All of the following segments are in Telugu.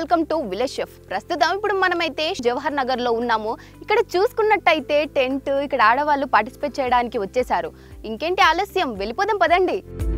వెల్కమ్ టు విలేజ్ షెఫ్ ప్రస్తుతం ఇప్పుడు మనమైతే జవహర్ నగర్ లో ఉన్నాము ఇక్కడ చూసుకున్నట్టయితే టెంట్ ఇక్కడ ఆడవాళ్ళు పార్టిసిపేట్ చేయడానికి వచ్చేసారు ఇంకేంటి ఆలస్యం వెళ్ళిపోదాం పదండి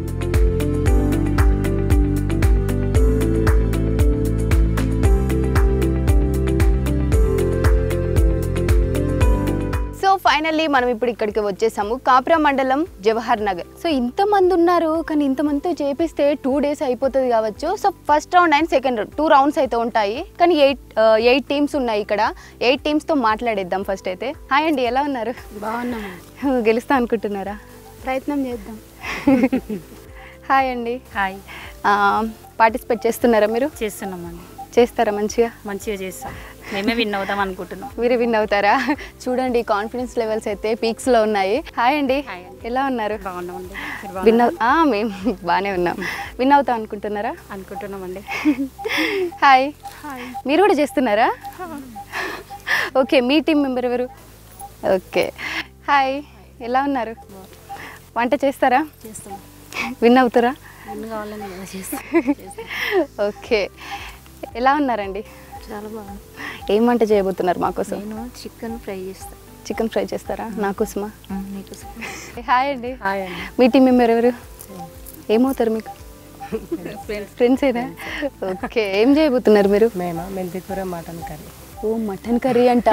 సో ఫైనల్లీ మనం ఇప్పుడు ఇక్కడికి వచ్చేసాము కాప్రా మండలం జవహర్ నగర్ సో ఇంతమంది ఉన్నారు కానీ ఇంతమందితో చేపిస్తే టూ డేస్ అయిపోతుంది కావచ్చు so first round and second round two rounds అయితే ఉంటాయి కానీ ఎయిట్ ఎయిట్ టీమ్స్ ఉన్నాయి ఇక్కడ ఎయిట్ టీమ్స్తో మాట్లాడేద్దాం ఫస్ట్ అయితే హాయ్ అండి ఎలా ఉన్నారు బాగున్నాము గెలుస్తా అనుకుంటున్నారా ప్రయత్నం చేద్దాం హాయ్ అండి హాయ్ పార్టిసిపేట్ చేస్తున్నారా మీరు చేస్తున్నామండి చేస్తారా మంచిగా మంచిగా చేస్తాం మేమే విన్ అవుదాం అనుకుంటున్నాం మీరు విన్ అవుతారా చూడండి కాన్ఫిడెన్స్ లెవెల్స్ అయితే పీక్స్ లో ఉన్నాయి హాయ్ అండి హాయ్ అండి. ఎలా ఉన్నారు బాగున్నామండి మీరు విన్ బాగున్నారా? అవు- ఆ, మేము బాగానే ఉన్నాం విన్ అవుతాం అనుకుంటున్నారా అనుకుంటున్నామండి హాయ్ మీరు కూడా చేస్తున్నారా ఓకే మీ టీం మెంబర్ ఎవరు ఓకే హాయ్ ఎలా ఉన్నారు వంట చేస్తారా చేస్తాం విన్ అవుతారా విన్ కావాలని కదా చేస్తాం ఓకే ఎలా ఉన్నారండి చాలా బాగుంది ఏం వంట చేయబోతున్నారు మాకోసం నేను చికెన్ ఫ్రై చేస్తా చికెన్ ఫ్రై చేస్తారా నాకోసమా నీకు హాయ్ అండి హాయ్ అండి మీ టీం మెంబర్ ఎవరు ఏమవుతారు మీకు ఫ్రెండ్స్ ఏనా ఓకే ఏం చేయబోతున్నారు మీరు మేమా మెంతి కూర మటన్ కర్రీ ఓ మటన్ కర్రీ అంట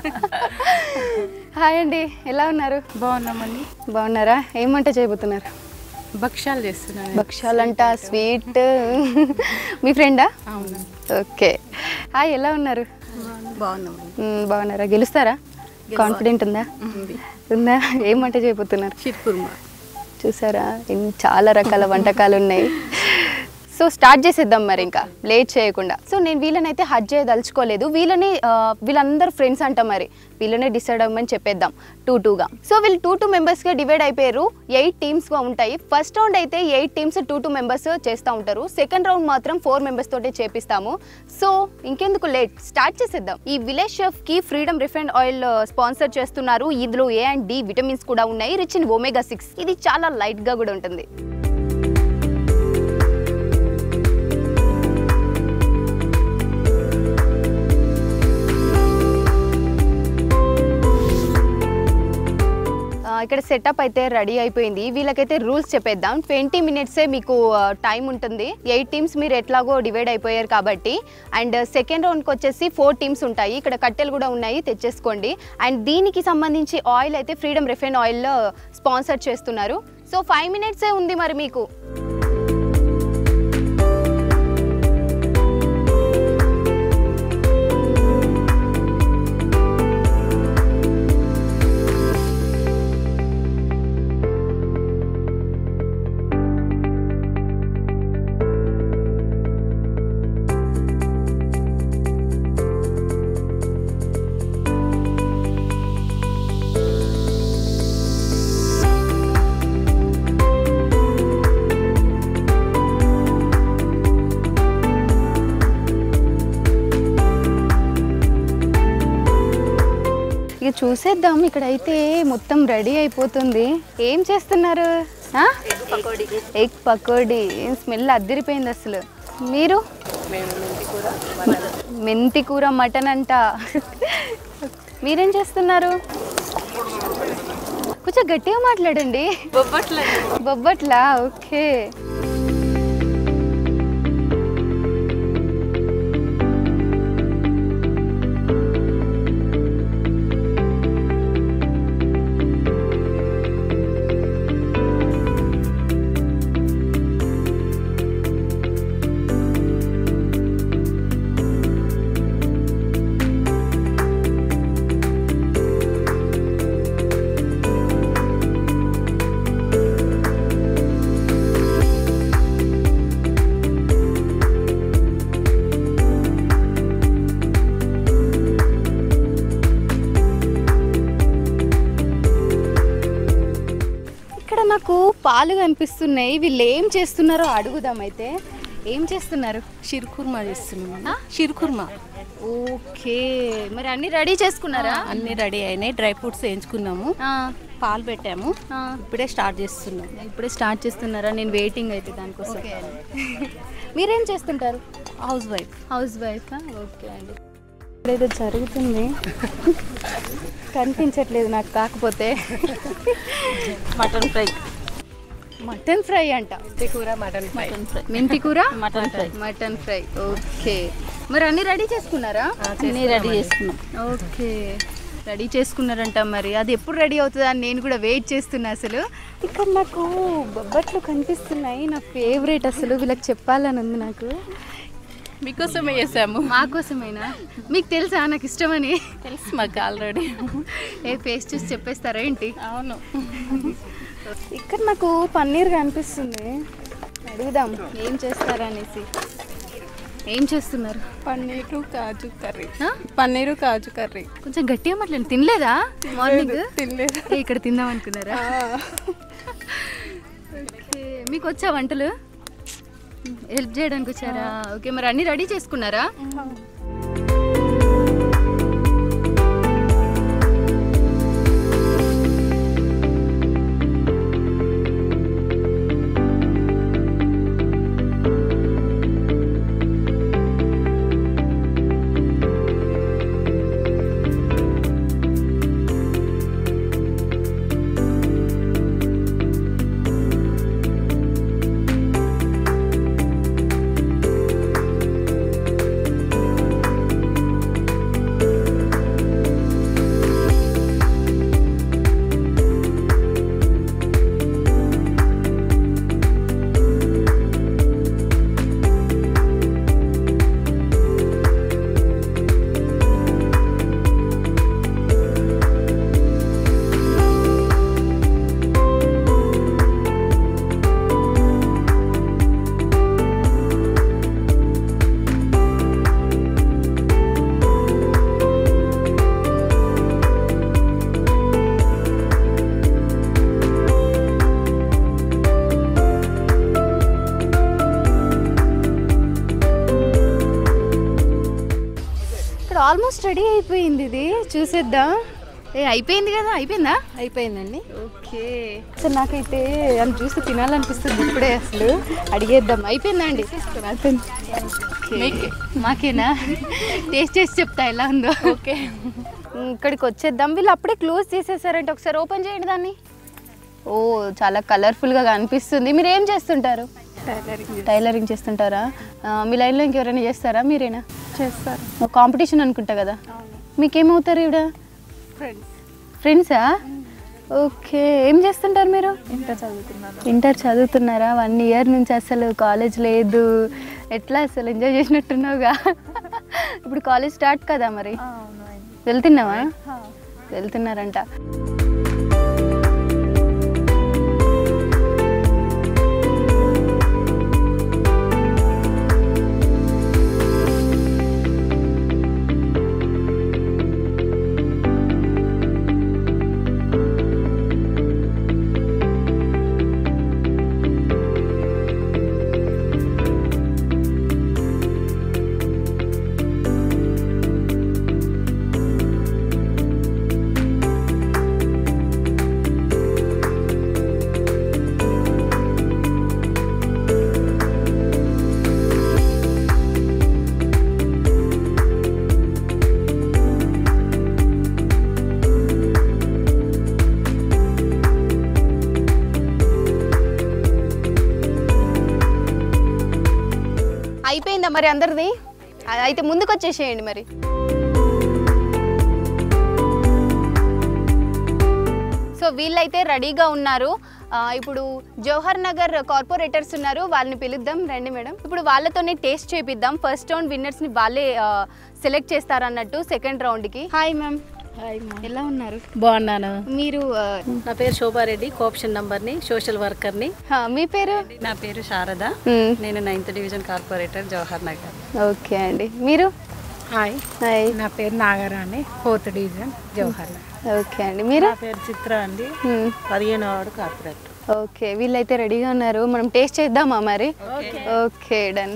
హాయ్ అండి ఎలా ఉన్నారు బాగున్నామండి బాగున్నారా ఏం వంట చేయబోతున్నారు భక్ష్యాలు చేస్తున్నాను భక్ష్యాలంట స్వీట్ మీ ఫ్రెండా ఓకే హాయ్ ఎలా ఉన్నారు బాగున్నాము మ్, బాగున్నారా గెలుస్తారా కాన్ఫిడెంట్ ఉందా ఉందా ఏం వంట చేయబోతున్నారు షిర్కుర్మా చూసారా ఇన్- చాలా రకాల వంటకాలు ఉన్నాయి సో స్టార్ట్ చేసేద్దాం మరి ఇంకా లేట్ చేయకుండా సో నేను వీళ్ళనైతే హజ్ చేయదలుచుకోలేదు వీళ్ళని ఆ, వీళ్ళందరూ ఫ్రెండ్స్ అంట మరి వీళ్ళనే డిసైడ్ అవ్వమని చెప్పేద్దాం టూ టూగా సో వీళ్ళు టూ టూ మెంబర్స్గా డివైడ్ అయిపోయారు ఎయిట్ టీమ్స్గా ఉంటాయి ఫస్ట్ రౌండ్ అయితే eight teams two two members చేస్తూ ఉంటారు సెకండ్ రౌండ్ మాత్రం ఫోర్ మెంబర్స్ తోటే చేపిస్తాము సో ఇంకెందుకు లేట్ స్టార్ట్ చేసేద్దాం ఈ విలేజ్ షెఫ్ కి ఫ్రీడమ్ రిఫైండ్ ఆయిల్ స్పాన్సర్ చేస్తున్నారు ఇందులో ఏ అండ్ డి విటమిన్స్ కూడా ఉన్నాయి రిచ్ ఇన్ ఒమేగా సిక్స్ ఇది చాలా లైట్ గా కూడా ఉంటుంది ఆ, ఇక్కడ సెటప్ అయితే రెడీ అయిపోయింది వీళ్ళకైతే రూల్స్ చెప్పేద్దాం ట్వంటీ మినిట్సే మీకు టైం ఉంటుంది ఎయిట్ టీమ్స్ మీరు ఎట్లాగో డివైడ్ అయిపోయారు కాబట్టి అండ్ సెకండ్ రౌండ్కి వచ్చేసి ఫోర్ టీమ్స్ ఉంటాయి ఇక్కడ కట్టెలు కూడా ఉన్నాయి తెచ్చేసుకోండి అండ్ దీనికి సంబంధించి ఆయిల్ అయితే ఫ్రీడమ్ రిఫైన్ ఆయిల్ స్పాన్సర్ చేస్తున్నారు సో ఫైవ్ మినిట్సే ఉంది మరి మీకు ఇక చూసేద్దాం ఇక్కడైతే మొత్తం రెడీ అయిపోతుంది ఏం చేస్తున్నారు ఆ? ఎగ్ పకోడీ స్మెల్ అద్దరిపోయింది అసలు మీరు మెంతి కూర మటన్ అంట మీరేం చేస్తున్నారు కొంచెం గట్టిగా మాట్లాడండి బొబ్బట్లా ఓకే ఇక్కడ నాకు పాలు కనిపిస్తున్నాయి వీళ్ళు ఏం చేస్తున్నారో అడుగుదాం అయితే ఏం చేస్తున్నారు షిర్కుర్మా చేస్తున్నాము షిర్కుర్మా ఓకే మరి అన్ని రెడీ చేసుకున్నారా అన్ని రెడీ అయినాయి డ్రై ఫ్రూట్స్ వేయించుకున్నాము ఆ, పాలు పెట్టాము ఆ, ఇప్పుడే స్టార్ట్ చేస్తున్నాం ఇప్పుడే స్టార్ట్ చేస్తున్నారా నేను వెయిటింగ్ అయితే దానికోసం మీరేం చేస్తుంటారు house wife house wife okay అండి ఇప్పుడేదో జరుగుతుంది కనిపించట్లేదు నాకు కాకపోతే మటన్ ఫ్రై మటన్ ఫ్రై అంట కూర మటన్ ఫ్రై మటన్ ఫ్రై మెంతి కూర mutton fry mutton fry okay మరి అన్ని రెడీ చేసుకున్నారా అన్నీ రెడీ చేసుకున్నాం ఓకే రెడీ చేసుకున్నారంట మరి అది ఎప్పుడు రెడీ అవుతుందా అని నేను కూడా వెయిట్ చేస్తున్నా అసలు ఇక్కడ నాకు బొబ్బట్లు కనిపిస్తున్నాయి నా ఫేవరెట్ అసలు వీళ్ళకి చెప్పాలని ఉంది నాకు మీకోసమే చేసాము మా కోసమేనా మీకు తెలుసా నాకు ఇష్టమని తెలుసు మాకు ఆల్రెడీ ఏ ఫేస్ చూసి చెప్పేస్తారా ఏంటి అవును ఇక్కడ నాకు పన్నీర్ కనిపిస్తుంది అడుగుదాం ఏం చేస్తారనేసి ఏం చేస్తున్నారు పన్నీరు కాజు కర్రీ ఆ? పన్నీరు కాజు కర్రీ కొంచెం గట్టిగా మాట్లాడి తినలేదా మార్నింగ్ తినలేదు ఏ, ఇక్కడ తిందాం అనుకున్నారా ఓకే మీకు వచ్చా వంటలు హెల్ప్ చేయడానికి వచ్చారా ఓకే మరి అన్ని రెడీ చేసుకున్నారా ఇక్కడ ఆల్మోస్ట్ రెడీ అయిపోయింది ఇది చూసేద్దాం ఏ అయిపోయింది కదా అయిపోయిందా అయిపోయిందండి ఓకే అసలు నాకైతే అని చూస్తే తినాలనిపిస్తుంది ఇప్పుడే అసలు అడిగేద్దాం అయిపోయిందా అండి అయిపోయింది ఓకే. మాకేనా టేస్ట్ చేసి చెప్తా ఎలా ఉందో ఓకే ఇక్కడికి వచ్చేద్దాం వీళ్ళు అప్పుడే క్లోజ్ చేసేసారంటే ఒకసారి ఓపెన్ చేయండి దాన్ని ఓ చాలా కలర్ఫుల్గా కనిపిస్తుంది మీరు ఏం చేస్తుంటారు టైలరింగ్ చేస్తుంటారా ఆ, మీ లైన్లో ఇంకెవరైనా చేస్తారా మీరేనా చేస్తారు కాంపిటీషన్ అనుకుంటా కదా మీకేమవుతారు ఇవిడ ఫ్రెండ్స్ ఫ్రెండ్సా ఓకే ఏం చేస్తుంటారు మీరు ఇంటర్ చదువుకున్నాను ఇంటర్ చదువుతున్నారా వన్ ఇయర్ నుంచి అసలు కాలేజ్ లేదు ఎట్లా అసలు ఎంజాయ్ చేసినట్టున్నావుగా ఇప్పుడు కాలేజ్ స్టార్ట్ కదా మరి అవును వెళ్తున్నావా వెళ్తున్నారంట అయిపోయిందా మరి అందరిది అ- అయితే ముందుకు వచ్చేసేయండి మరి సో వీళ్ళైతే రెడీగా ఉన్నారు ఆ, ఇప్పుడు జవహర్ నగర్ కార్పొరేటర్స్ ఉన్నారు వాళ్ళని పిలుద్దాం రండి మేడం ఇప్పుడు వాళ్ళతోనే టేస్ట్ చేపిద్దాం ఫస్ట్ రౌండ్ విన్నర్స్ని వాళ్ళే సెలెక్ట్ చేస్తారన్నట్టు సెకండ్ రౌండ్కి హాయ్ మ్యామ్ హాయ్ ఎలా ఉన్నారు బాగున్నాను మీరు ఆ, నా పేరు శోభారెడ్డి కోఆప్షన్ నంబర్ని సోషల్ వర్కర్ని హా, మీ పేరు నా పేరు శారద మ్మ్. నేను ninth division corporator Jawahar Nagar okay అండి మీరు హాయ్ హాయ్ నా పేరు Nagarani fourth division Jawahar okay అండి మీరు పేరు చిత్ర అండి మ్మ్. పదిహేను వాడు కార్పొరేటర్ ఓకే వీళ్ళైతే రెడీగా ఉన్నారు మనం టేస్ట్ చేద్దామా మరి ఓకే డన్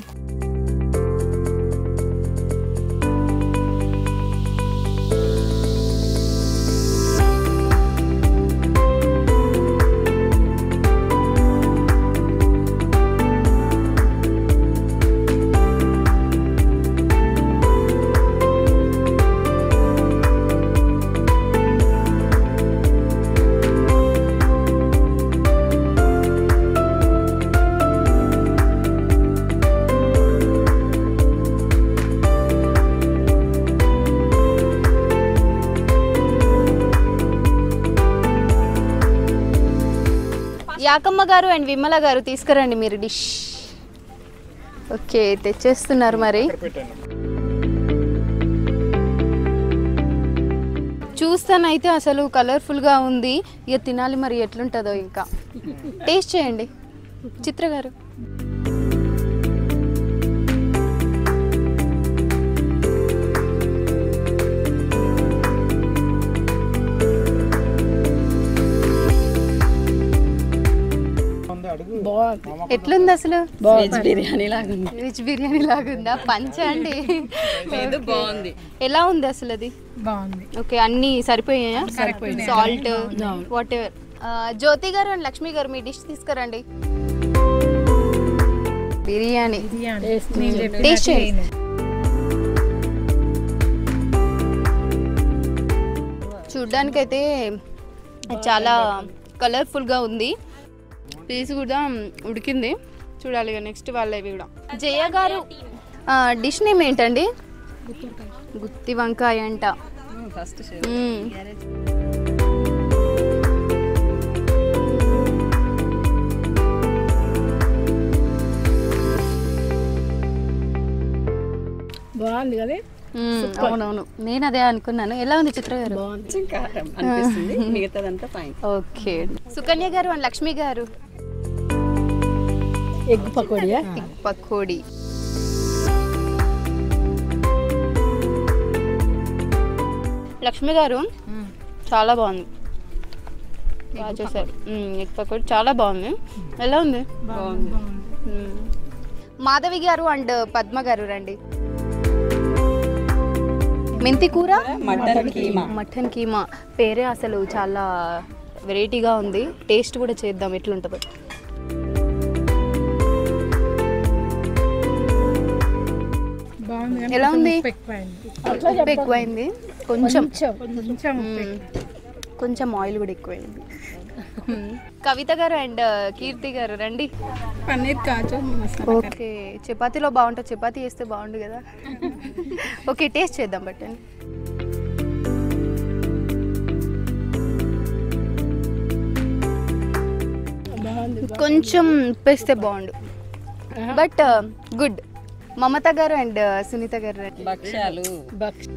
యాకమ్మ గారు అండ్ విమల గారు తీసుకురండి మీరు డిష్ ఓకే తెచ్చేస్తున్నారు మరి చూస్తానైతే అసలు కలర్ఫుల్గా ఉంది ఇక తినాలి మరి ఎట్లుంటుందో ఇంకా టేస్ట్ చేయండి చిత్ర గారు ఎట్లుంది అసలు వెజ్ బిర్యానీ లాగా ఉంది వెజ్ బిర్యానీ లాగుందా పంచ అండి లేదు బాగుంది ఎలా ఉంది అసలు అది బాగుంది ఓకే అన్ని సరిపోయాయా salt whatever Jyothi garu and Lakshmi గారు మీ డిష్ తీసుకురండి బిర్యానీ టేస్ట్ చేయండి చూడ్డానికైతే చాలా కలర్ఫుల్గా ఉంది పీస్ కూడా ఉడికింది చూడాలి ఇక నెక్స్ట్ వాళ్ళవి కూడా జయ గారు డిష్ నేమ్ ఏంటండి గుత్తి వంకాయ అంట ఫస్ట్ మ్మ్. బాగుంది కదా మ్మ్, అవునవును నేను అదే అనుకున్నాను ఎలా ఉంది చిత్ర గారు కొంచెం కారం అనిపిస్తుంది మిగతాదంతా ఫైన్ ఓకే సుకన్య గారు అండ్ లక్ష్మి గారు ఎగ్ పకోడియా ఎగ్ పకోడీ లక్ష్మి గారు చాలా బాగుంది బాగా చేశారు మ్మ్, ఎగ్ పకోడీ చాలా బాగుంది ఎలా ఉంది బాగుంది మ్మ్. మాధవి గారు అండ్ పద్మ గారు రండి మెంతి కూర మటన్ కీమా మటన్ కీమా పేరే అసలు చాలా వెరైటీగా ఉంది టేస్ట్ కూడా చేద్దాం ఎట్లుంటుందో బాగుంది కానీ ఎలా ఉంది ఉప్పు ఎక్కువైంది ఉప్పు ఎక్కువైంది కొంచెం కొంచెం ఉప్పు మ్మ్. కొంచెం ఆయిల్ కూడా ఎక్కువైంది మ్మ్. కవిత గారు అండ్ కీర్తి గారు రండి పన్నీర్ కాచు మసాలా ఓకే చపాతీలో బాగుంటుంది చపాతీ చేస్తే బాగుండు కదా ఓకే టేస్ట్ చేద్దాం బట్టండి కొంచెం ఉప్పేస్తే బాగుండు బట్ గుడ్ మమత గారు అండ్ సునీత గారు రండి భక్ష్యాలు బక్స్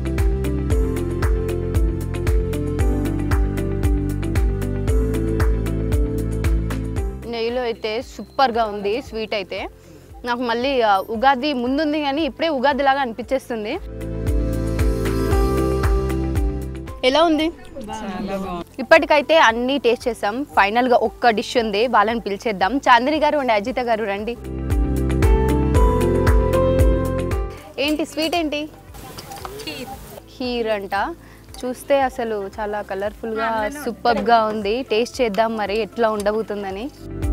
నెయ్యిలో అయితే సూపర్గా ఉంది స్వీట్ అయితే నాకు మళ్ళీ ఆ, ఉగాది ముందుంది కానీ ఇప్పుడే ఉగాది లాగా అనిపించేస్తుంది ఎలా ఉంది చాలా బాగుంది ఇప్పటికైతే అన్నీ టేస్ట్ చేసాం ఫైనల్గా ఒక్క డిష్ ఉంది వాళ్ళని పిలిచేద్దాం చాందిని గారు అండ్ అజిత గారు రండి ఏంటి స్వీట్ ఏంటి ఖీర్ అంట చూస్తే అసలు చాలా కలర్ఫుల్గా సూపర్గా ఉంది టేస్ట్ చేద్దాం మరి ఎట్లా ఉండబోతుందని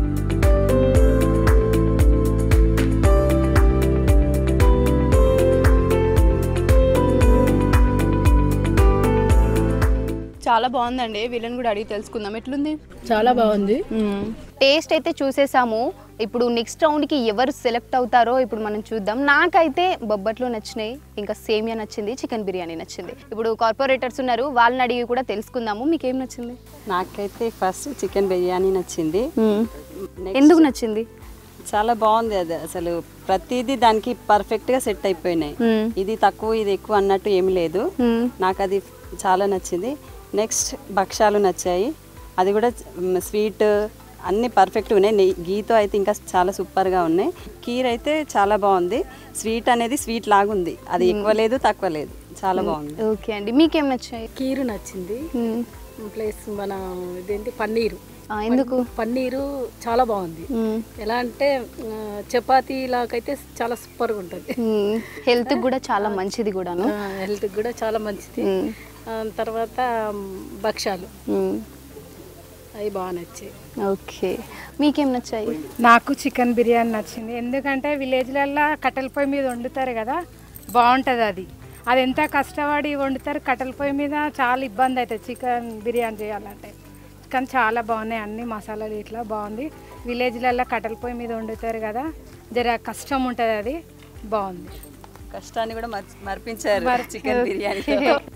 చాలా బాగుందండి వీళ్ళని కూడా అడిగి తెలుసుకుందాం ఎట్లుంది చాలా బాగుంది టేస్ట్ అయితే చూసేసాము ఇప్పుడు నెక్స్ట్ రౌండ్కి ఎవరు సెలెక్ట్ అవుతారో ఇప్పుడు మనం చూద్దాం నాకైతే బొబ్బట్లు నచ్చినాయి ఇంకా సేమియా నచ్చింది చికెన్ బిర్యానీ నచ్చింది ఇప్పుడు కార్పొరేటర్స్ ఉన్నారు వాళ్ళని అడిగి కూడా తెలుసుకుందాము మీకు ఏం నచ్చింది నాకైతే ఫస్ట్ చికెన్ బిర్యానీ నచ్చింది Next ఎందుకు నచ్చింది చాలా బాగుంది అది అసలు ప్రతిదీ దానికి పర్ఫెక్ట్ గా సెట్ అయిపోయినాయి మ్మ్. ఇది తక్కువ ఇది ఎక్కువ అన్నట్టు ఏమి లేదు మ్మ్. నాకు అది చాలా నచ్చింది నెక్స్ట్ భక్ష్యాలు నచ్చాయి అది కూడా స్వీట్ అన్ని పర్ఫెక్ట్ ఉన్నాయి నెయ్యి గీతో అయితే ఇంకా చాలా సూపర్గా ఉన్నాయి కీర్ అయితే చాలా బాగుంది స్వీట్ అనేది స్వీట్ లాగుంది అది ఎక్కువ లేదు తక్కువ లేదు చాలా బాగుంది ఓకే అండి మీకేం నచ్చాయి కీరు నచ్చింది మ్మ్. ప్లస్ మన ఇదేంటి పన్నీరు ఆ, ఎందుకు పన్నీరు చాలా బాగుంది మ్మ్. ఎలా అంటే ఆ, చపాతీ లాగైతే చాలా సూపర్గా ఉంటుంది మ్మ్. హెల్త్ కూడా చాలా మంచిది కూడాను హెల్త్కి కూడా చాలా మంచిది మ్మ్. ఆ, తర్వాత మ్, భక్ష్యాలు మ్మ్. అవి బాగా నచ్చాయి ఓకే మీకేం నచ్చాయి నాకు చికెన్ బిర్యానీ నచ్చింది ఎందుకంటే విలేజ్లల్లో కట్టెల పొయ్యి మీద వండుతారు కదా బాగుంటుంది అది అది ఎంత కష్టపడి వండుతారు కట్టెల పొయ్యి మీద చాలా ఇబ్బంది అవుతుంది చికెన్ బిర్యానీ చేయాలంటే కానీ చాలా బాగున్నాయి అన్ని మసాలాలు ఇట్లా బాగుంది విలేజ్లల్లో కట్టెల పొయ్యి మీద వండుతారు కదా జర కష్టం ఉంటుంది అది బాగుంది కష్టాన్ని కూడా మర్చి- మర్పించారు చికెన్ బిర్యానీ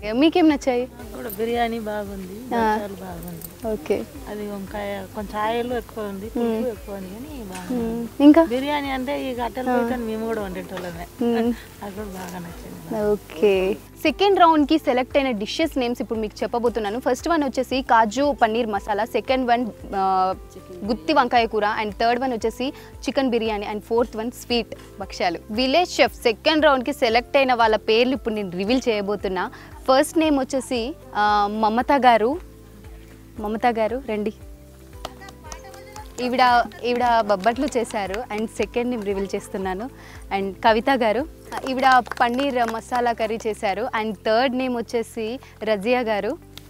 మీకేం నచ్చాయి కూడా బిర్యానీ బాగుంది బచ్చాలు బాగుంది ఓకే అది వంకాయ కొంచెం ఆయిల్ ఎక్కువ ఉంది పులుపు ఎక్కువ ఉంది కానీ బాగుంది ఇంకా బిర్యానీ అంటే ఈ గట్టెలు పోయితే మేము కూడా వండేటోళ్ళమే అది కూడా బాగా నచ్చింది ఓకే సెకండ్ రౌండ్ కి సెలెక్ట్ అయిన డిషెస్ నేమ్స్ ఇప్పుడు మీకు చెప్పబోతున్నాను ఫస్ట్ వన్ వచ్చేసి కాజు పన్నీర్ మసాలా సెకండ్ వన్ గుత్తి వంకాయ కూర అండ్ థర్డ్ వన్ వచ్చేసి chicken biryani and fourth one sweet భక్ష్యాలు విలేజ్ షెఫ్ సెకండ్ రౌండ్ కి సెలెక్ట్ అయిన వాళ్ళ పేర్లు ఇప్పుడు నేను రివీల్ చేయబోతున్నా ఫస్ట్ నేమ్ వచ్చేసి ఆ, మమత గారు మమత గారు రండి ఈవిడ ఈవిడ బొబ్బట్లు చేశారు అండ్ సెకండ్ నేను రివీల్ చేస్తున్నాను అండ్ కవిత గారు ఈవిడ పన్నీర్ మసాలా కర్రీ చేశారు అండ్ థర్డ్ నేమ్ వచ్చేసి రజియా గారు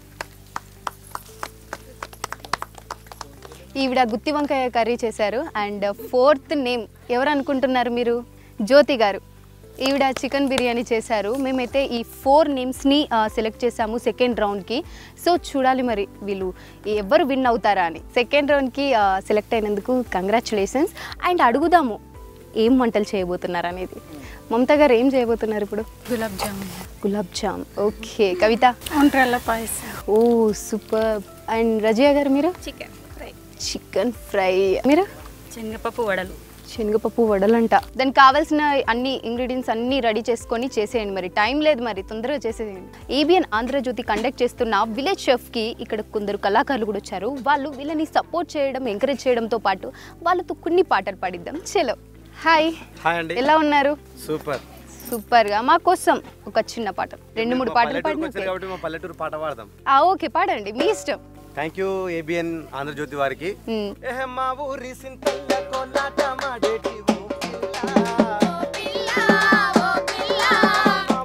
ఈవిడ గుత్తి వంకాయ కర్రీ చేశారు అండ్ ఫోర్త్ నేమ్ ఎవరు అనుకుంటున్నారు మీరు జ్యోతి గారు ఈవిడ చికెన్ బిర్యానీ చేశారు మేమైతే ఈ ఫోర్ నేమ్స్ని సెలెక్ట్ చేసాము సెకండ్ రౌండ్కి సో చూడాలి మరి వీళ్ళు ఎవరు విన్ అవుతారా అని సెకండ్ రౌండ్కి సెలెక్ట్ అయినందుకు కంగ్రాచులేషన్స్ అండ్ అడుగుదాము ఏం వంటలు చేయబోతున్నారు అనేది మమతా గారు ఏం చేయబోతున్నారు ఇప్పుడు గులాబ్ జామున్ గులాబ్ జామ్ ఓకే కవిత ఒంట్రల్ల పాయసం ఓ సూపర్ అండ్ రజియా గారు మీరు చికెన్ ఫ్రై చికెన్ ఫ్రై మీరు శనగపప్పు వడలు శనగపప్పు వడలంట దానికి కావాల్సిన అన్ని ఇంగ్రీడియంట్స్ అన్ని రెడీ చేసుకొని చేసేయండి మరి టైం లేదు మరి తొందరగా చేసేయండి ఏబిఎన్ ఆంధ్రజ్యోతి కండక్ట్ చేస్తున్న విలేజ్ షెఫ్కి ఇక్కడ కొందరు కళాకారులు కూడా వచ్చారు వాళ్ళు వీళ్ళని సపోర్ట్ చేయడం ఎంకరేజ్ చేయడంతో పాటు వాళ్ళతో కొన్ని పాటలు పాడిద్దాం చలో హాయ్ హాయ్ అండి ఎలా ఉన్నారు సూపర్ సూపర్గా మా కోసం ఒక చిన్న పాట రెండు మూడు మా పాటలు పల్లెటూరుకి వచ్చారు పాడిన కాబట్టి మా పల్లెటూరు పాట పాడదాం ఓకే పాడండి మీ ఇష్టం థ్యాంక్ యూ ఏబిఎన్ ఆంధ్రజ్యోతి వారికి మ్. ఎహె మా ఊరి సింతల్ల కోలాట మాడేటి ఓ పిల్ల. మా ఊరి సింతల్ల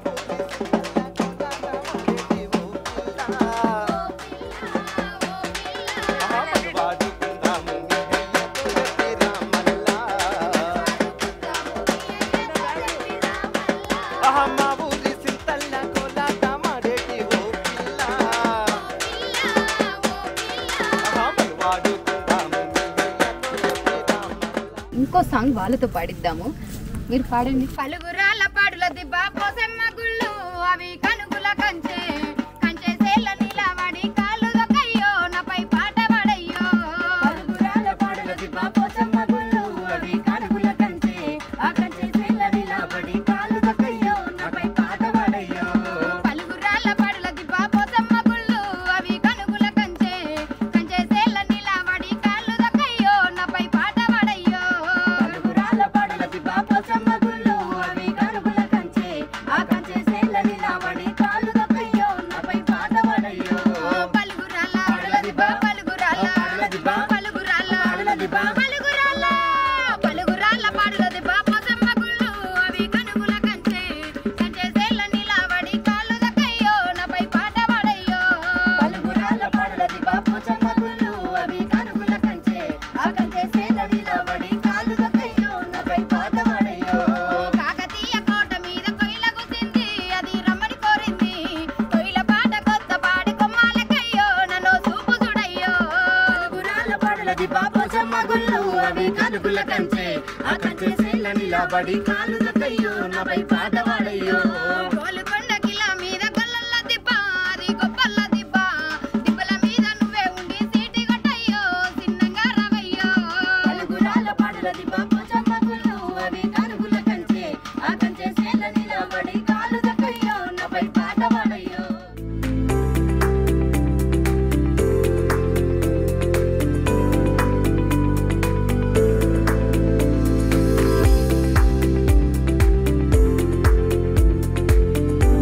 కోలాట మాడేటి ఓ పిల్ల. ఆహా, మగవాడుకుందాము నీ అయ్యతో రామల్లా. ఆహా, మా ఊరి సింతల్ల కోలాట మాడేటి ఓ పిల్ల. ఇంకో సాంగ్ వాళ్ళతో పాడిద్దాము మీరు పాడండి పలుగురాల పాడుల దిబ్బ పోసమ్మ గుళ్ళు అవి కనుగుల కంచె కంచె సేల నిలబడి కాళ్ళు దొక్కయ్యో నాపై పాట పడయ్యో పలుగురాల పాడుల దిబ్బ పోసమ్మ గుళ్ళు అవి కనుగుల కంచె ఆ కంచె సేల నిలబడి కాళ్ళు దొక్కయ్యో నాపై పాట పడయ్యో పలుగురాల పాడుల దిబ్బ పోసమ్మ గుళ్ళు అవి కనుగుల కంచె కంచె సేల నిలబడి కాళ్ళు దొక్కయ్యో నాపై పాట పడయ్యో పలుగురాల పాడుల దిబ్బ పోసమ్మ గుళ్ళు అవి కనుగుల కంచె ఆ కంచె సేల నిలబడి కాళ్ళు దొక్కయ్యో నాపై పాట పడయ్యో పలుగురాల పాడుల దిబ్బ పలుగురాల పాడుల దిబ్బ పలుగురాల పాడుల దిబ్బ పలుగురాల పలుగురాల పాడుల దిబ్బ పోసమ్మ గుళ్ళు అవి కనుగుల కంచె కంచె సేల నిలబడి కాళ్ళు దొక్కయ్యో నాపై పాట పడయ్యో పలుగురాల పాడుల దిబ్బ పోసమ్మ గుళ్ళు అవి కనుగుల కంచె ఆ కంచె సేల నిలబడి కాళ్ళు దొక్కయ్యో నాపై పాట పడయ్యో కాకతీయ కోట మీద కొయిల గుసింది అది రమ్మని కోరింది కొయిల పాట కొత్త పాడి కొమ్మాలకయ్యో నన్ను చూపు చూడయ్యో పలుగురాల పాడుల దిబ్బ పోసమ్మ గుళ్ళు అవి కనుగుల కంచె ఆ కంచె సేల నిలబడి కాళ్ళు దొక్కయ్యో నాపై పాట పాడయ్యో గోలుకొండ కిల మీద గొల్లల దిబ్బ అది గొప్పల దిబ్బ దిబ్బల మీద నువ్వే ఉండి సీటి కొట్టయ్యో చిన్నగా రవయ్యో పలుగురాల పాడుల దిబ్బ పోచమ్మ గుళ్ళు అవి కనుగుల కంచె ఆ కంచె సేల నిలబడి కాళ్ళు దక్కయ్యో నాపై పాట పాడయ్యో ఓ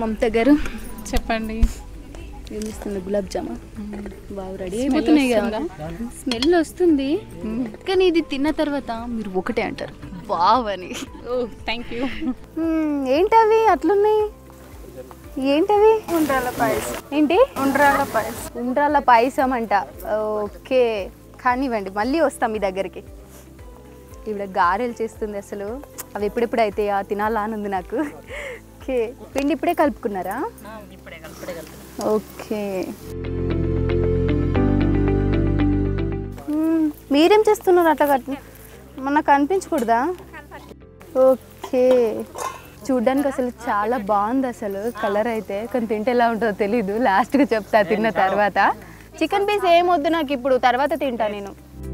మమత గారు చెప్పండి ఏం చేస్తుంది గులాబ్ జామా బాగా రెడీ అయిపోతున్నాయి కదా స్మెల్ వస్తుంది కానీ ఇది తిన్న తర్వాత మీరు ఒకటే అంటారు వావ్ అని ఓ థ్యాంక్ యూ మ్మ్, ఏంటవి అట్లున్నాయి ఏంటవి ఉండ్రాల పాయసం ఏంటి ఉండ్రాల పాయసం ఉండ్రాల పాయసం అంట ఓకే కానివ్వండి మళ్ళీ వస్తాం మీ దగ్గరికి ఇవిడ గారెలు చేస్తుంది అసలు అవి ఎప్పుడెప్పుడు అయితే తినాలా అని ఉంది నాకు ఓకే పిండి ఇప్పుడే కలుపుకున్నారా ఇప్పుడే ఇప్పుడే కలుపుతాం ఓకే మ్మ్, మీరేం చేస్తున్నారు అట్లా కట్ మనకు అనిపించకూడదా ఓకే చూడ్డానికి అసలు చాలా బాగుంది అసలు కలర్ అయితే కానీ తింటే ఎలా ఉంటుందో తెలీదు లాస్ట్గా చెప్తా తిన్న తర్వాత చికెన్ పీస్ ఏం వద్దు నాకు ఇప్పుడు తర్వాత తింటా నేను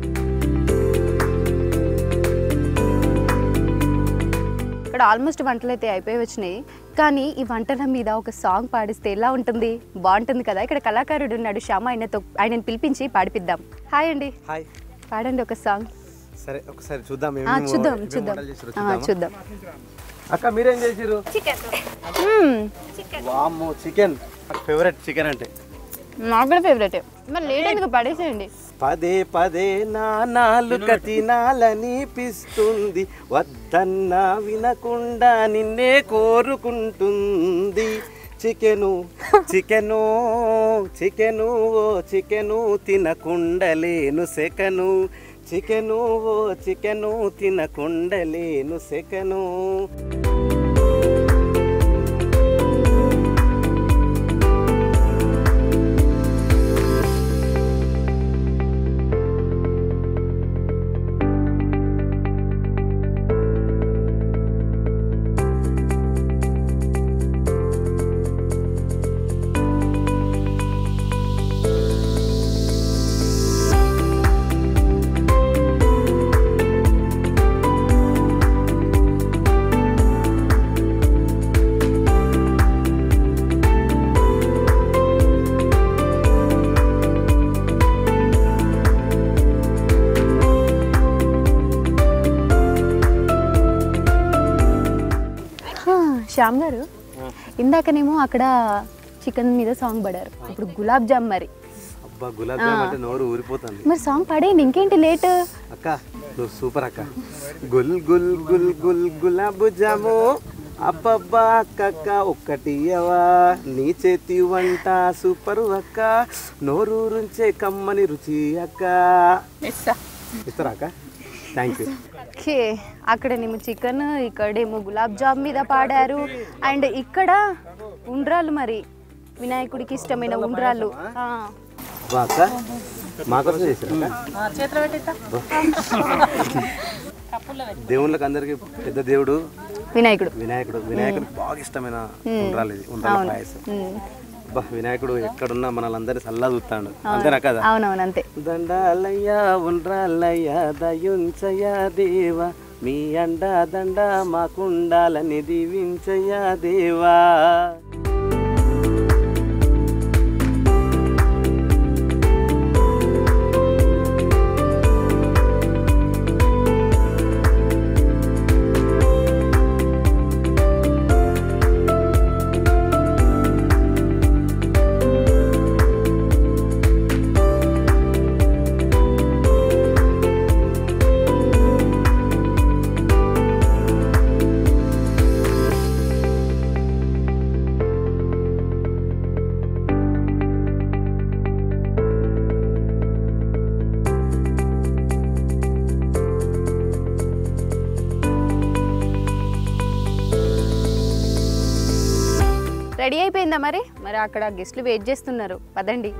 ఇక్కడ ఆల్మోస్ట్ వంటలు అయితే అయిపోయి వచ్చినాయి కానీ ఈ వంటల మీద ఒక సాంగ్ పాడిస్తే ఎలా ఉంటుంది బాగుంటుంది కదా ఇక్కడ కళాకారుడు ఉన్నాడు శ్యామ ఆయనతో ఆయనని పిలిపించి పాడిపిద్దాం హాయ్ అండి హాయ్ పాడండి ఒక సాంగ్ సరే ఒకసారి చూద్దాం ఆ, ఏమేమి- చూద్దాం ఏమేమి చూద్దాం వంటలు చేసిర్రో ఆ, చూద్దామా? చూద్దాం అక్క మీరేం చేసిర్రు మ్మ్. వామ్మో చికెన్ నాకు ఫేవరెట్ చికెన్ అంటే నాకు కూడా ఫేవరెట్ మరి లేట్ ఎందుకు పడేసేయండి పదే పదే నానాలుక తినాలనిపిస్తుంది వద్దన్నా వినకుండా నిన్నే కోరుకుంటుంది చికెను చికెను చికెను ఓ చికెను తినకుండలేను సెకను చికెను ఓ చికెను తినకుండలేను సెకను హా, శ్యామ్ గారు ఇందాకనేమో అక్కడ చికెన్ మీద సాంగ్ పడారు ఇప్పుడు గులాబ్ జామ్ మరి అబ్బా గులాబ్ జామ్ అంటే నోరు ఊరిపోతుంది మరి సాంగ్ పాడేయండి ఇంకేంటి లేట్ అక్క నువ్వు సూపర్ అక్క గుల్ గుల్ గుల్ గుల్ గులాబ్ జాము అబ్బబ్బా అక్క ఒక్కటి ఇయ్యవా నీ చేతి వంట సూపర్ అక్క నోరూరుంచే కమ్మని రుచి అక్క ఇస్తారా అక్క థ్యాంక్ యూ ఓకే అక్కడనేమో చికెన్ ఇక్కడేమో గులాబ్ జామ్ మీద పాడారు అండ్ ఇక్కడ ఉండ్రాలు మరి వినాయకుడికి ఇష్టమైన ఉండ్రాలు ఆ. బా అక్క మాకోసం చేశారు అక్క చేతిలో పెట్టిద్దా దేవుళ్ళకి అందరికి పెద్ద దేవుడు వినాయకుడు వినాయకుడు వినాయకుడికి బాగా ఇష్టమైన ఉండ్రాలు ఇది ఉండ్రాల పాయసం ఉమ్. అబ్బా వినాయకుడు ఎక్కడున్నా మనల్ని సల్లా చూస్తాడు అంతేనా కదా అవునవును అంతే దండాలయ్యా ఉండ్రాలయ్యా దయుంచయ్యా దేవా మీ అండ దండ మాకుండాలని దీవించయ్యా దేవా రెడీ అయిపోయిందా మరి మరి అక్కడ గెస్ట్లు వెయిట్ చేస్తున్నారు పదండి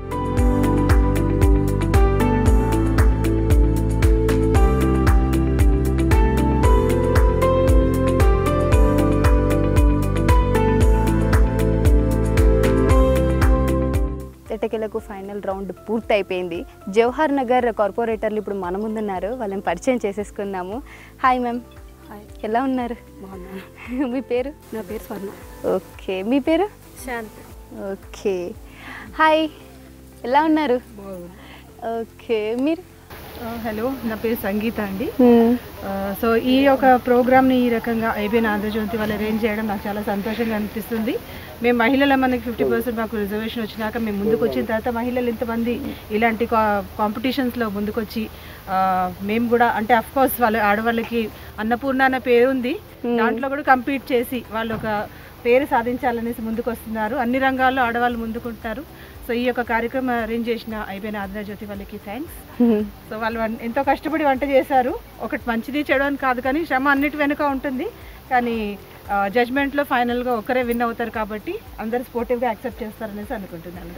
ఎటకెలకు ఫైనల్ రౌండ్ పూర్తి అయిపోయింది జవహర్ నగర్ కార్పొరేటర్లు ఇప్పుడు మన ముందున్నారు వాళ్ళని పరిచయం చేసేసుకున్నాము హాయ్ మ్యామ్ ఎలా ఉన్నారు మీ పేరు నా పేరు స్వర్ణ ఓకే మీ పేరు శాంతి ఓకే హాయ్ ఎలా ఉన్నారు ఓకే మీరు హలో నా పేరు సంగీత అండి ఆ, సో ఈ యొక్క ప్రోగ్రామ్ని ఈ రకంగా ఐబీఎన్ ఆంధ్రజ్యోతి వాళ్ళు అరేంజ్ చేయడం నాకు చాలా సంతోషంగా అనిపిస్తుంది మేము మహిళల మనకి ఫిఫ్టీ పర్సెంట్ మాకు రిజర్వేషన్ వచ్చినాక మేము ముందుకు వచ్చిన తర్వాత మహిళలు ఇంతమంది ఇలాంటి కాంపిటీషన్స్లో ముందుకొచ్చి ఆ, మేము కూడా అంటే అఫ్ కోర్స్ వాళ్ళ ఆడవాళ్ళకి అన్నపూర్ణ అన్న పేరు ఉంది దాంట్లో కూడా కంపీట్ చేసి వాళ్ళు ఒక పేరు సాధించాలనేసి ముందుకు వస్తున్నారు అన్ని రంగాల్లో ఆడవాళ్ళు ముందుకుంటారు సో ఈ యొక్క కార్యక్రమం అరేంజ్ చేసిన అయిపోయిన ఆంధ్ర జ్యోతి వాళ్ళకి థ్యాంక్స్ సో వాళ్ళు వన్- ఎంతో కష్టపడి వంట చేశారు ఒకటి మంచిది చెడు అని కాదు కానీ శ్రమ అన్నిటి వెనుక ఉంటుంది కానీ జడ్జ్మెంట్లో ఫైనల్గా ఒకరే విన్ అవుతారు కాబట్టి అందరు స్పోర్టివ్గా యాక్సెప్ట్ చేస్తారనేసి అనుకుంటున్నాను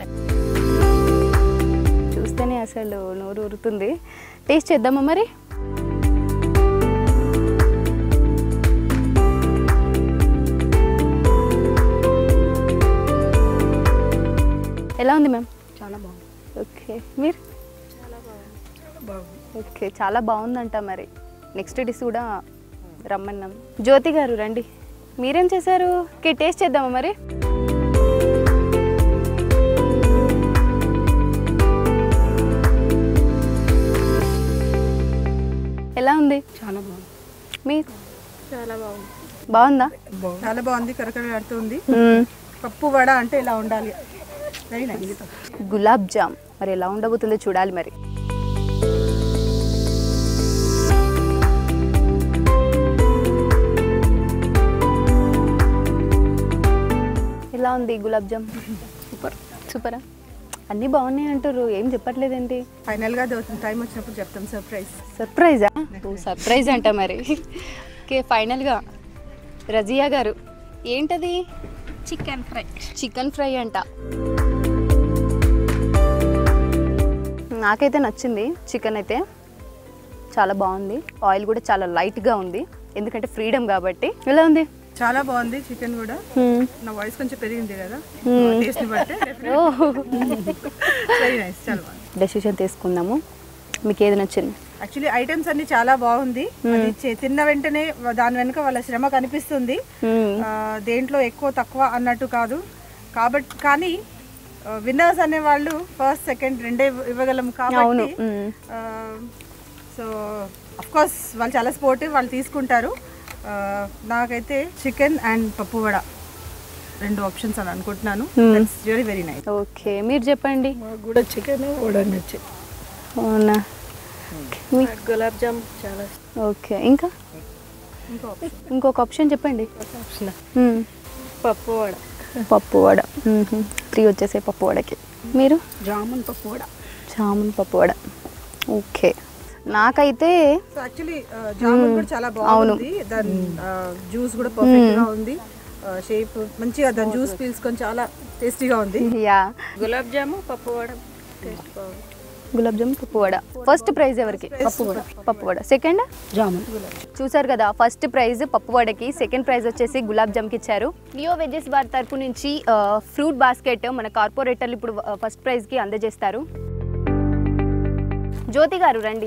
చూస్తేనే అసలు నోరు ఊరుతుంది టేస్ట్ చేద్దామా మరి ఎలా ఉంది మ్యామ్ చాలా బాగుంది ఓకే మీరు ఓకే చాలా బాగుందంట మరి నెక్స్ట్ డిష్ కూడా రమ్మన్నాం జ్యోతి గారు రండి మీరేం చేశారు ఓకే టేస్ట్ చేద్దామా మరి ఎలా ఉంది చాలా బాగుంది మీకు చాలా బాగుంది బాగుందా చాలా బాగుంది కరకరలాడుతుంది మ్మ్. పప్పు వడ అంటే ఇలా ఉండాలి వెరీ నైస్ గులాబ్ జామ్ మరి ఎలా ఉండబోతుందో చూడాలి మరి ఎలా ఉంది గులాబ్ జామ్ సూపర్ సూపరా అన్నీ బాగున్నాయి అంటారు ఏం చెప్పట్లేదేంటి ఫైనల్గా టైం వచ్చినప్పుడు చెప్తాం సర్ప్రైజ్ సర్ప్రైజా ఓ సర్ప్రైజ్ అంట మరి ఓకే ఫైనల్గా రజియా గారు ఏంటది చికెన్ ఫ్రై చికెన్ ఫ్రై అంట నాకైతే నచ్చింది చికెన్ అయితే చాలా బాగుంది ఆయిల్ కూడా చాలా లైట్గా ఉంది ఎందుకంటే ఫ్రీడమ్ కాబట్టి ఎలా ఉంది చాలా బాగుంది చికెన్ కూడా నా వాయిస్ కొంచెం పెరిగింది కదా టేస్ట్ బట్టి వెరీ నైస్ చాలా బాగుంది డెసిషన్ తీసుకుందాము మీకు ఏది నచ్చింది యాక్చువల్లీ ఐటమ్స్ అన్ని చాలా బాగుంది అది చే- తిన్న వెంటనే దాని వెనుక వాళ్ళ శ్రమ కనిపిస్తుంది మ్మ్. ఆ, దేంట్లో ఎక్కువ తక్కువ అన్నట్టు కాదు కాబట్టి కానీ విన్నర్స్ అనే వాళ్ళు ఫస్ట్ సెకండ్ రెండే ఇవ్వ- ఇవ్వగలం అవును కాబట్టి మ్మ్. సో అఫ్ కోర్స్ వాళ్ళు చాలా స్పోర్టివ్ వాళ్ళు తీసుకుంటారు ఆ, నాకైతే చికెన్ అండ్ పప్పు వడ రెండు ఆప్షన్స్ అని అనుకుంటున్నాను వెరీ వెరీ నైస్ ఓకే మీరు చెప్పండి మాకు కూడా చికెన్ వడ నచ్చి అవునా మీ- గులాబ్ జామ్ చాలా ఓకే ఇంకా ఇంకొక ఆప్షన్ చెప్పండి ఆప్షన్ మ్మ్. పప్పు వడ పప్పు వడ త్రీ వచ్చేసే పప్పు వడకి మీరు జామున్ పప్పు కూడా జామున్ పప్పు వడ ఓకే నాకైతే సో యాక్చువల్లీ జామున్ కూడా చాలా బాగుంది దాని జ్యూస్ కూడా పర్ఫెక్ట్ గా ఉంది షేప్ మంచిగా దాని జ్యూస్ పీల్చుకొని చాలా టేస్టీగా ఉంది యా గులాబ్ జాము పప్పు వడ టేస్ట్ బాగుంది గులాబ్ జామున్ పప్పు వడ ఫస్ట్ ప్రైజ్ ఎవరికి పప్పు వడ పప్పు వడ సెకండ్ జామున్ చూసారు కదా ఫస్ట్ ప్రైజ్ పప్పు వడకి సెకండ్ ప్రైజ్ వచ్చేసి గులాబ్ జామ్కి ఇచ్చారు నియో వెజెస్ వారి తరపు నుంచి ఫ్రూట్ బాస్కెట్ మన కార్పొరేటర్లు ఇప్పుడు ఫస్ట్ ప్రైజ్కి అందజేస్తారు జ్యోతి గారు రండి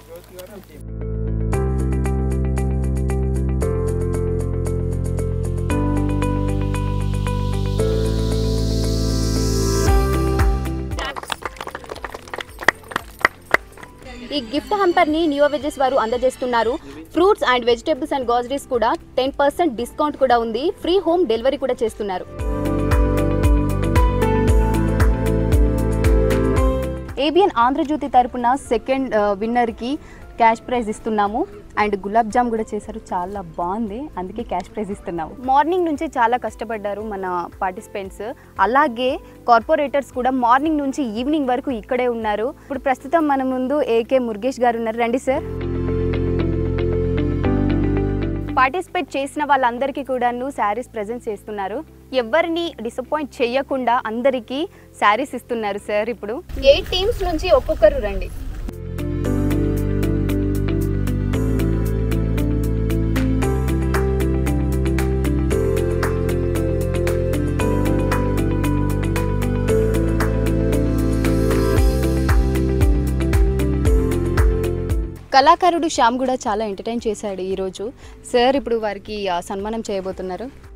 ఈ గిఫ్ట్ హంపర్ని నియో వెజెస్ వారు అందజేస్తున్నారు fruits and vegetables and groceries కూడా టెన్ పర్సెంట్ డిస్కౌంట్ కూడా ఉంది ఫ్రీ హోమ్ డెలివరీ కూడా చేస్తున్నారు ఏబిఎన్ ఆంధ్రజ్యోతి తరపున సెకండ్ విన్నర్కి క్యాష్ ప్రైజ్ ఇస్తున్నాము అండ్ గులాబ్ జామ్ కూడా చేశారు చాలా బాగుంది అందుకే క్యాష్ ప్రైజ్ ఇస్తున్నాము మార్నింగ్ నుంచి చాలా కష్టపడ్డారు మన పార్టిసిపెంట్స్ అలాగే కార్పొరేటర్స్ కూడా మార్నింగ్ నుంచి ఈవినింగ్ వరకు ఇక్కడే ఉన్నారు ఇప్పుడు ప్రస్తుతం మన ముందు ఏకే మురుగేష్ గారు ఉన్నారు రండి సార్ పార్టిసిపేట్ చేసిన వాళ్ళందరికీ కూడాను శారీస్ ప్రజెంట్ చేస్తున్నారు ఎవరిని డిసప్పాయింట్ చేయకుండా అందరికీ శారీస్ ఇస్తున్నారు సార్ ఇప్పుడు ఎయిట్ టీమ్స్ నుంచి ఒక్కొక్కరు రండి కళాకారుడు శ్యామ్ కూడా చాలా ఎంటర్టైన్ చేశాడు ఈరోజు సార్ ఇప్పుడు వారికి ఆ, సన్మానం చేయబోతున్నారు